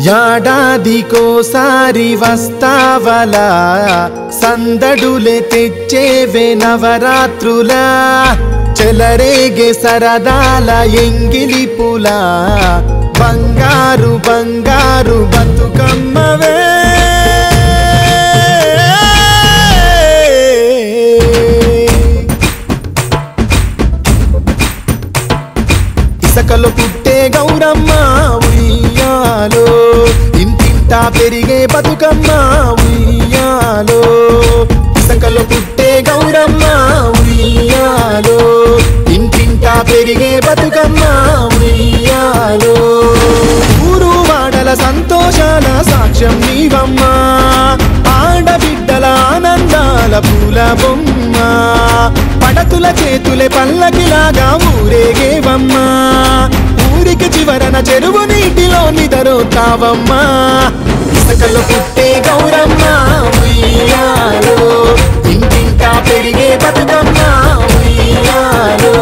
ఏడాదికోసారి వస్తావలా సందడులే తెచ్చేవే నవరాత్రులా చెలరేగే సరదాల ఎంగిలి పులా బంగారు బంగారు బతుకమ్మవే ఇసకలో పుట్టే గౌరమ్మ ఉయ్యాలో ఇంటింటా పెరిగే బతుకమ్మ ఉయ్యాలో ఇసకలో పుట్టే గౌరమ్మ ఉయ్యాలో ఇంటింటా పెరిగే బతుకమ్మ ఉయ్యాలో ఊరు వాడల సంతోషాల సాక్ష్యం నీవమ్మా ఆడబిడ్డల ఆనందాల పూల బొమ్మ పడతుల చేతులే పల్లకిలాగా ఊరేగేవమ్మా ఊరికి చివరన చెరువు నీటిలో నిదరోతావమ్మా ఇసకలో పుట్టే గౌరమ్మ ఉయ్యాలో ఇంటింటా పెరిగే బతుకమ్మ ఉయ్యాలో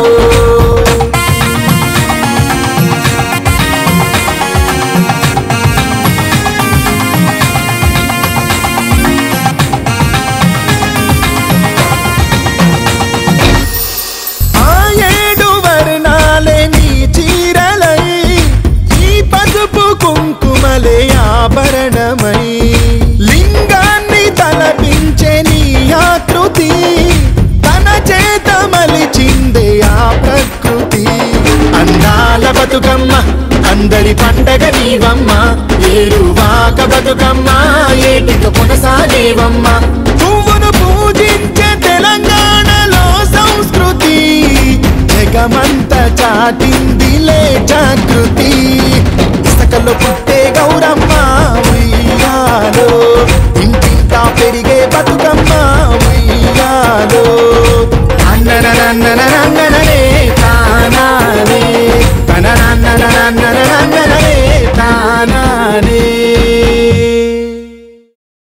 ఆ ఏడు వర్ణాలే నీ చీరలై ఈ పసుపు కుంకుమలే ఆభరణమై లింగాన్ని తలపించే నీ ఆకృతి తన చేత మలిచిందే ఆ ప్రకృతి అందాల బతుకమ్మ అందరి పండగ నీవమ్మ ఏరువాక బతుకమ్మ ఏటిక కొనసాగేవమ్మ పువ్వును పూజించే తెలంగాణలో సంస్కృతి జగమంత చాటిందిలే జాగృతి ఇసకలో పుట్టే గౌరమ్మ